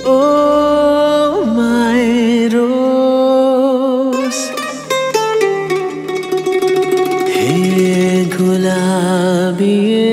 Oh, my rose. Hey, gulabiye.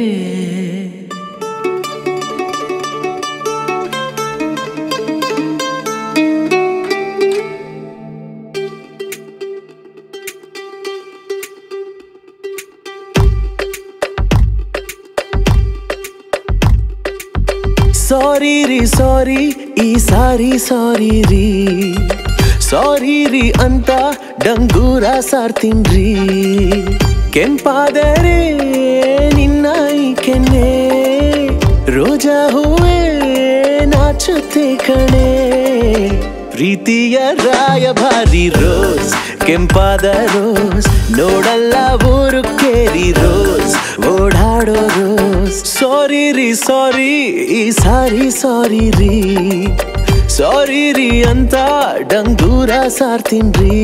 ಸಾರಿ ರೀ ಸಾರಿ ಈ ಸಾರಿ ಸಾರಿ ರೀ ಸಾರಿ ರೀ ಅಂತ ಡಂಗೂರ ಸಾರ್ತೀನ್ರಿ ಕೆಂಪಾದರೆ ನಿನ್ನ ಈ ಕೆನ್ನೆ ರೋಜಾ ಹೂವೇ ನಾಚುತ್ತೆ ಕಣೆ ಪ್ರೀತಿಯ ರಾಯಭಾರಿ ರೋಸ್ ಕೆಂಪಾದ ರೋಸ್ ನೋಡಲ್ಲ ಊರು ಕೇರಿ ರೋಸ್ ಓಡಾಡೋ ರೋಸ್ ಸಾರಿ ರೀ ಸಾರಿ ಈ ಸಾರಿ ಸಾರಿ ರೀ ಸಾರಿ ರೀ ಅಂತ ಡಂಗೂರ ಸಾರ್ತೀನ್ರಿ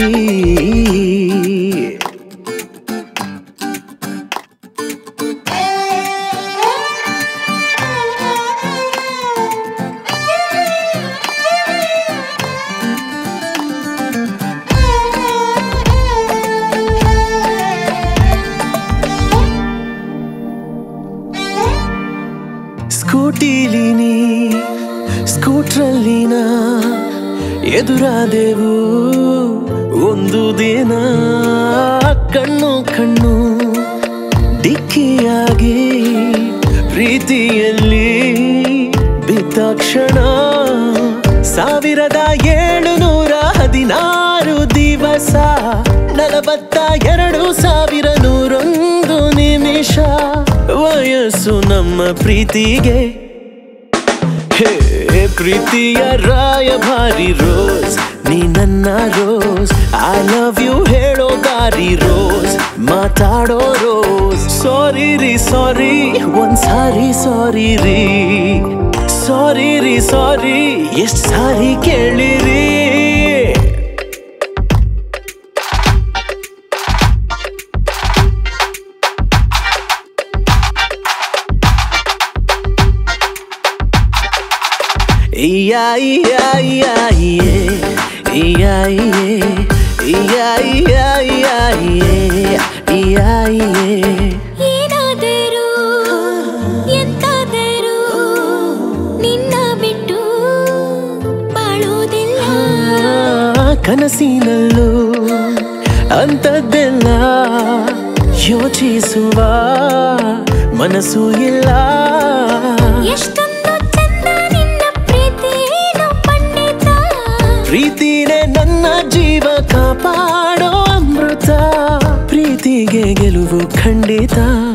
ಸ್ಕೂಟಿಲಿ ನೀ ಸ್ಕೂಟ್ರಲ್ಲಿನ ಎದುರಾದೆವು ಒಂದು ದಿನ ಕಣ್ಣು ಕಣ್ಣು ಡಿಕ್ಕಿಯಾಗಿ ಪ್ರೀತಿಯಲ್ಲಿ ಬಿದ್ದ ಕ್ಷಣ ಸಾವಿರದ ಏಳುನೂರ ಹದಿನಾರು ದಿವಸ ನಲವತ್ತ ಎರಡು ಸಾವಿರ ನೂರೊಂದು ನಿಮಿಷ ವಯಸ್ಸು ನಮ್ಮ ಪ್ರೀತಿಗೆ ಹೇ ಪ್ರೀತಿಯ ರಾಯಭಾರಿ ರೋಸ್ ನೀ ನನ್ನ ರೋಸ್ ಐ ಲವ್ ಯು ಹೇಳೋ ದಾರಿ ರೋಸ್ ಮಾತಾಡೋ ರೋಸ್ ಸಾರಿ ರೀ ಸಾರಿ ಒಂದ್ ಸಾರಿ ಸಾರಿ ರೀ ಸಾರಿ ರೀ ಸಾರಿ ಎಷ್ಟ್ ಸಾರಿ ಕೇಳಿರಿ Iya iya iya iya iya iya iya iya iya iya iya ಏನಾದರೂ ಎಂತಾದರೂ ನಿನ್ನ ಬಿಟ್ಟು ಬಾಳೋದಿಲ್ಲ ಕನಸಿನಲ್ಲೂ ಅಂಥದ್ದೆಲ್ಲ ಯೋಚಿಸುವ ಮನಸ್ಸು ಇಲ್ಲ ಎಷ್ಟೊಂದು ಚಂದ ನಿನ್ನ ಪ್ರೀತಿನು ಪಂಡಿತ ಪ್ರೀತಿನೇ ನನ್ನ ಜೀವ ಕಾಪಾಡೋ ಅಮೃತ ಪ್ರೀತಿಗೆ ಗೆಲುವು ಖಂಡಿತ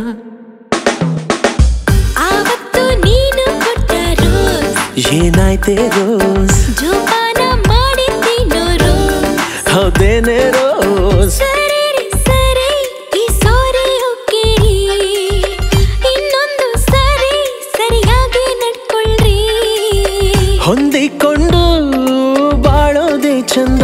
ಆವತ್ತು ನೀನು ಕೊಟ್ಟ ರೋಸ್ ಏನಾಯ್ತೆ ರೋಸ್ ಜೋಪಾನ ಮಾಡಿದ್ದೀನೋ ರೋಸ್ ಹೌದೇನೆ ರೋಸ್ ಸರಿ ರೀ ಸರಿ ಈ ಸಾರಿ ಒಕ್ಕೇರಿ ಇನ್ನೊಂದು ಸರಿ ಸರಿಯಾಗಿ ನಡ್ಕೊಳ್ರಿ ಹೊಂದಿಕೊಂಡು ಬಾಳೋದೆ ಚಂದ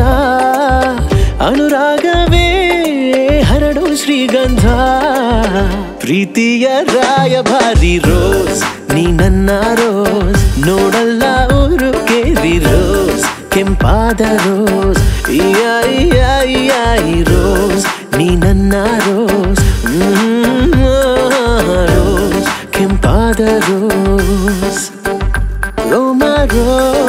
ಅನುರಾಗವೇ ಹರಡು ಶ್ರೀಗಂಧ ಪ್ರೀತಿಯ ರಾಯಭಾರಿ ರೋಸ್ ನೀ ನನ್ನ ರೋಸ್ ನೋಡಲ್ಲ ಊರು ಕೇರಿ ರೋಸ್ ಕೆಂಪಾದ ರೋಸ್ ಇಯ ಇಯ ಇಯ ಈ ರೋಸ್ ನೀ ನನ್ನ ರೋಸ್ ಮ್ಮ್, ರೋಸ್ ಕೆಂಪಾದ ರೋಸ್ Roma Rose